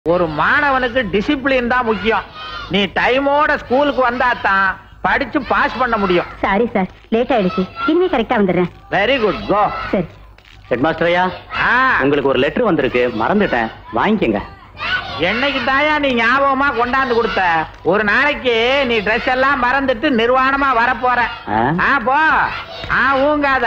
ஒரு மாணவனுக்கு டிசிப்ளின் தான் முக்கியம் நீ டைமோட ஸ்கூலுக்கு வந்தா தான் படிச்சு பாஸ் பண்ண முடியும் சாரி சார் லேட் ஆயிடுச்சு இனிமே கரெக்டா வந்துடுறேன் வெரி குட் கோ சரி ஹெட் மாஸ்டர் ஐயா ஆ உங்களுக்கு ஒரு லெட்டர் வந்திருக்கு மறந்துட்டேன் வாங்கிக்கங்க என்னைக்கு தாயா நீ ஞாபகமா கொண்டாந்து கொடுத்த ஒரு நாளைக்கு நீ ட்ரெஸ் எல்லாம் மறந்துட்டு நிர்வாணமா வரப்போற ஆ? ஆ போ ஆ ஊங்காத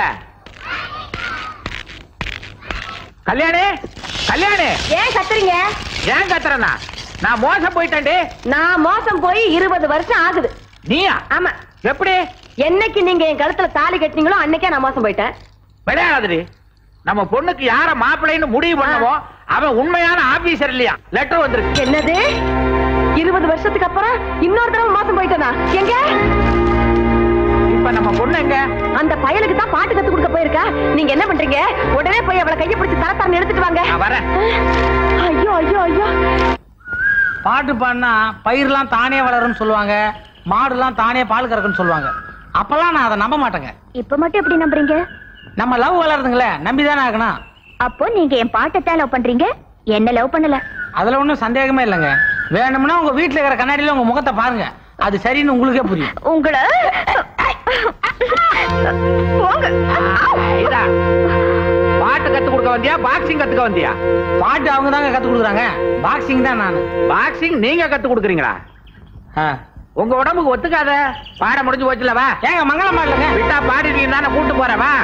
கல்யாணி கல்யாணி ஏன் கத்துறீங்க ஏன் கத்துறனா நான் மோசம் போயிட்டேன்டி நான் மோசம் போய் இருபது வருஷம் ஆகுது நீயா ஆமா எப்படி என்னைக்கு நீங்க என் கழுத்துல தாலி கட்டினீங்களோ அன்னைக்கே நான் மோசம் போயிட்டேன் விளையாடுறி நம்ம பொண்ணுக்கு யார மாப்பிள்ளைன்னு முடிவு பண்ணவோ அவன் உண்மையான ஆபீசர் இல்லையா லெட்டர் வந்திருக்கு என்னது இருபது வருஷத்துக்கு அப்புறம் இன்னொரு தடவை மோசம் போயிட்டேனா எங்க இப்ப நம்ம பொண்ணு எங்க அந்த பயலுக்கு தான் பாட்டு கத்து கொடுக்க போயிருக்கா நீங்க என்ன பண்றீங்க உடனே போய் அவளை கையை பிடிச்சு தரத்தாரன்னு எடுத்துட்டு வாங்க நான் வரேன் ஐயோ ஐயோ ஐயோ பாட்டு பாடினா பயிர்லாம் தானே வளரும்னு சொல்லுவாங்க மாடுலாம் தானே பால் கறக்குன்னு சொல்லுவாங்க அப்பெல்லாம் நான் அதை நம்ப மாட்டேங்க இப்ப மட்டும் எப்படி நம்புறீங்க நம்ம லவ் வளருதுங்களே நம்பி தானே ஆகணும் அப்போ நீங்க என் பாட்டத்தான் லவ் பண்றீங்க என்ன லவ் பண்ணல அதுல ஒன்றும் சந்தேகமே இல்லைங்க வேணும்னா உங்க வீட்டுல இருக்கிற கண்ணாடியில உங்க முகத்தை பாருங்க அது சரின்னு உங்களுக்கே புரியும் உங்களை போங்க இதா. பாட்டு கத்து கொடுக்க வந்தியா பாக்ஸிங் கத்துக்க வந்தியா பாட்டு அவங்க தாங்க கத்து கொடுக்குறாங்க பாக்ஸிங் தான் நான் பாக்ஸிங் நீங்க கத்து கொடுக்குறீங்களா உங்க உடம்புக்கு ஒத்துக்காத பாட முடிஞ்சு போச்சுல வா ஏங்க மங்களமா இல்லைங்க விட்டா பாடிட்டு தானே கூட்டு போற வா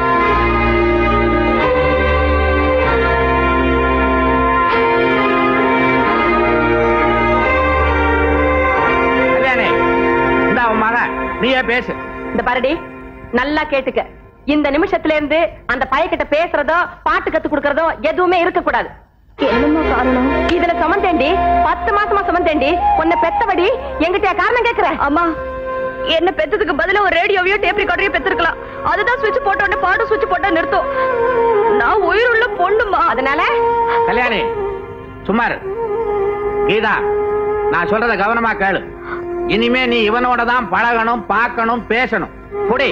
கல்யாணி இந்த அவன் மகன் நீயே பேசு இந்த பாருடி நல்லா கேட்டுக்க இந்த நிமிஷத்துல இருந்து அந்த பையன்கிட்ட பேசுறதோ பாட்டு கத்து கொடுக்கறதோ எதுவுமே இருக்க கூடாது என்னமா காரணம் இதுல சமந்தேண்டி பத்து மாசமா சமந்தேண்டி உன்னை பெத்தபடி எங்கிட்ட காரணம் கேக்குற அம்மா என்ன பெத்ததுக்கு பதிலா ஒரு ரேடியோவையோ டேப் ரெக்கார்டரையோ பெத்திருக்கலாம் அதுதான் சுவிட்ச் போட்ட உடனே பாட்டு சுவிட்ச் போட்டா நிறுத்தும் நான் உயிருள்ள பொண்ணுமா அதனால கல்யாணி சுமார் கீதா நான் சொல்றத கவனமா கேளு இனிமே நீ இவனோட தான் பழகணும் பார்க்கணும் பேசணும் புடி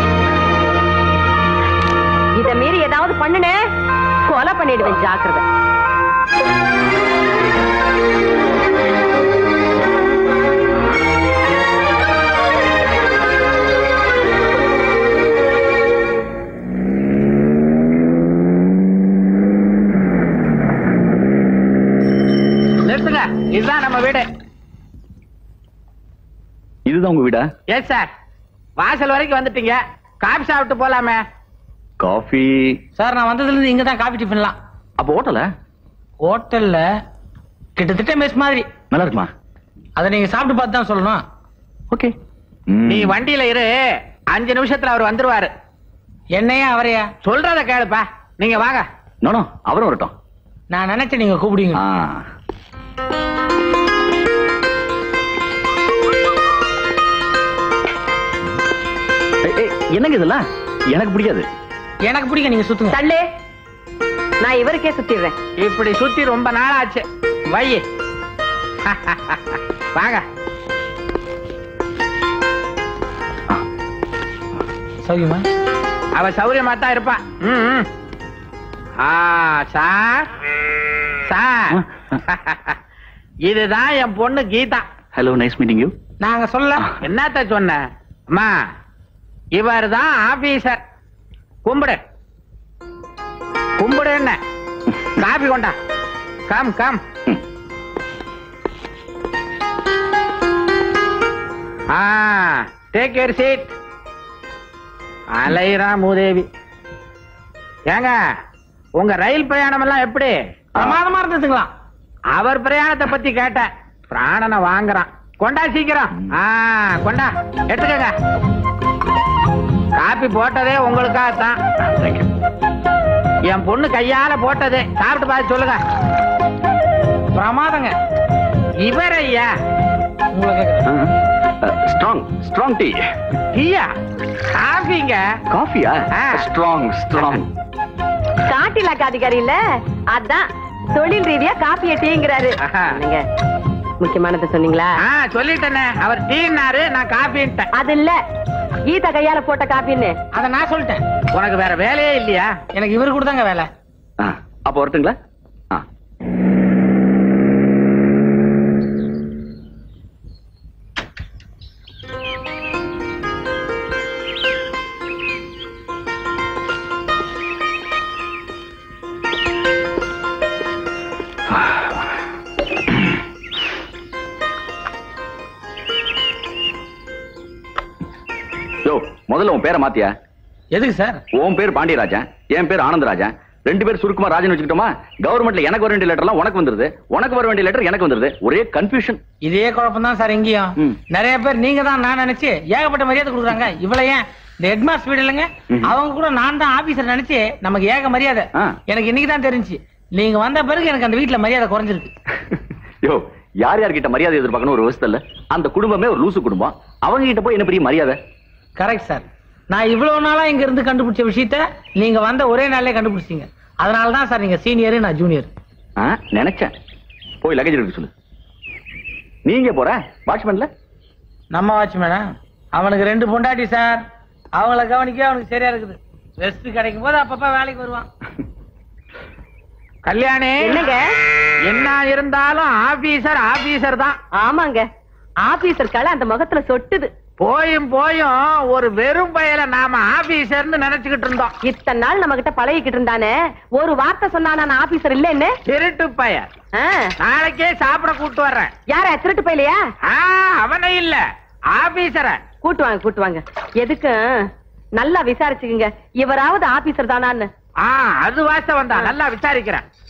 இத மீறி ஏதாவது பண்ணுனே கொலை பண்ணிடுவேன் ஜாக்கிரதை நிறுத்துங்க இதுதான் நம்ம வீடு இதுதான் உங்க வீடா எஸ் சார் வாசல் வரைக்கும் வந்துட்டீங்க காபி சாப்பிட்டு போலாமே காஃபி சார் நான் வந்ததுல இருந்து இங்க தான் காஃபி டிஃபன்லாம் அப்போ ஹோட்டல ஹோட்டல்ல கிட்டத்தட்ட மெஸ் மாதிரி நல்லா இருக்குமா அதை நீங்க சாப்பிட்டு பார்த்து தான் சொல்லணும் ஓகே நீ வண்டியில இரு அஞ்சு நிமிஷத்துல அவர் வந்துருவாரு என்னையா அவரையா சொல்றத கேளுப்பா நீங்க வாங்க நோ அவரும் வரட்டும் நான் நினைச்சேன் நீங்க கூப்பிடுவீங்க ஆ. ஏய், ஏய், என்னங்க இதெல்லாம் எனக்கு பிடிக்காது எனக்கு பிடிக்கும் நீங்க சுத்துங்க தள்ளு நான் இவருக்கே சுத்திடுறேன் இப்படி சுத்தி ரொம்ப நாள் ஆச்சு வை வாங்க சௌரியமா அவ சௌரியமா தான் இருப்பா ம், ம். ஆ சார் சார் இதுதான் என் பொண்ணு Geetha hello nice meeting you நாங்க சொல்ல என்னத்த சொன்ன அம்மா இவர் தான் ஆபீசர் கும்பிடு கும்பிடு என்ன காபி கொண்டா come come ah take your seat அலைரா மூதேவி ஏங்க உங்க ரயில் பிரயாணம் எல்லாம் எப்படி பிரமாதமா இருந்ததுங்களா அவர் பிரயாணத்தை பத்தி கேட்டேன் பிராணனை வாங்குறான் கொண்டா சீக்கிரம் ஆ கொண்டா எடுத்துக்கங்க காப்பி போட்டதே உங்களுக்காக தான் என் பொண்ணு கையால போட்டது சாப்பிட்டு பார்த்து சொல்லுங்க பிரமாதங்க இவர் ஐயா உங்களை கேக்குறேன் ஸ்ட்ராங் ஸ்ட்ராங் டீ டீயா காபிங்க காஃபியா ஆ. ஸ்ட்ராங் ஸ்ட்ராங் காட்டிலாக்க அதிகாரி இல்ல அதான் தொழில் ரீதியா காப்பிய டீங்கிறாரு ஆஹா. நீங்க முக்கியமானதை சொன்னீங்களா ஆ சொல்லிட்டேனே அவர் டீனாரு நான் காபின்ட்டேன் அது இல்ல கீதா கையால போட்ட காப்பின்னு அதை நான் சொல்லிட்டேன் உனக்கு வேற வேலையே இல்லையா எனக்கு இவரு கூட தாங்க வேலை அப்போ வரட்டுங்களா ஆ முதல்ல உன் பேரை மாத்தியா எதுக்கு சார் உன் பேர் பாண்டியராஜன் என் பேர் ஆனந்தராஜன் ரெண்டு பேர் சுருக்குமா ராஜன் வச்சுக்கிட்டோமா கவர்மெண்ட்ல எனக்கு வர வேண்டிய லெட்டர்லாம் உனக்கு வந்துருது உனக்கு வர வேண்டிய லெட்டர் எனக்கு வந்துருது ஒரே கன்ஃபியூஷன் இதே குழப்பம் தான் சார் இங்கேயும் ம். நிறைய பேர் நீங்க தான் நான் நினைச்சு ஏகப்பட்ட மரியாதை கொடுக்குறாங்க இவ்வளவு ஏன் இந்த ஹெட்மாஸ்டர் வீடு இல்லைங்க ம். அவங்க கூட நான் தான் ஆபீசர் நினைச்சு நமக்கு ஏக மரியாதை ஆ. எனக்கு இன்னைக்கு தான் தெரிஞ்சு நீங்க வந்த பிறகு எனக்கு அந்த வீட்டுல மரியாதை குறைஞ்சிருக்கு யோ யார் யார்கிட்ட மரியாதை எதிர்பார்க்கணும் ஒரு விவசாய இல்ல அந்த குடும்பமே ஒரு லூசு குடும்பம் அவங்க கிட்ட போய் என்ன பெரிய மரியாதை கரெக்ட் சார் நான் இவ்வளவு நாளா இங்க இருந்து கண்டுபிடிச்ச விஷயத்த நீங்க வந்த ஒரே நாள்லயே கண்டுபிடிச்சீங்க அதனால தான் சார் நீங்க சீனியர் நான் ஜூனியர் ஆ, நினைச்சேன் போய் லக்கேஜ் எடுக்க சொல்லு நீங்க போற வாட்ச்மேன்ல நம்ம வாட்ச்மேனா அவனுக்கு ரெண்டு பொண்டாட்டி சார் அவங்கள கவனிக்க அவனுக்கு சரியா இருக்குது ரெஸ்ட் கிடைக்கும் போது அப்பப்ப வேலைக்கு வருவான் கல்யாணி என்னங்க என்ன இருந்தாலும் ஆபீசர் ஆபீசர் தான் ஆமாங்க ஆபீசர் கலை அந்த முகத்துல சொட்டுது போயும் போயும் ஒரு வெறும் பயல நாம ஆபீசர்னு நினைச்சுக்கிட்டு இருந்தோம் இத்தனை நாள் நம்ம கிட்ட பழகிக்கிட்டு இருந்தானே ஒரு வார்த்தை சொன்னா நான் ஆபீசர் இல்லைன்னு திருட்டு பய ஆ, நாளைக்கே சாப்பிட கூட்டு வர்றேன் யார திருட்டு போயிலையா ஆ, அவனை இல்ல ஆபீசர கூட்டு வாங்க கூட்டு வாங்க எதுக்கு நல்லா விசாரிச்சுக்குங்க இவராவது ஆபீசர் தானான்னு ஆ அது வாசம் வந்தா நல்லா விசாரிக்கிறேன்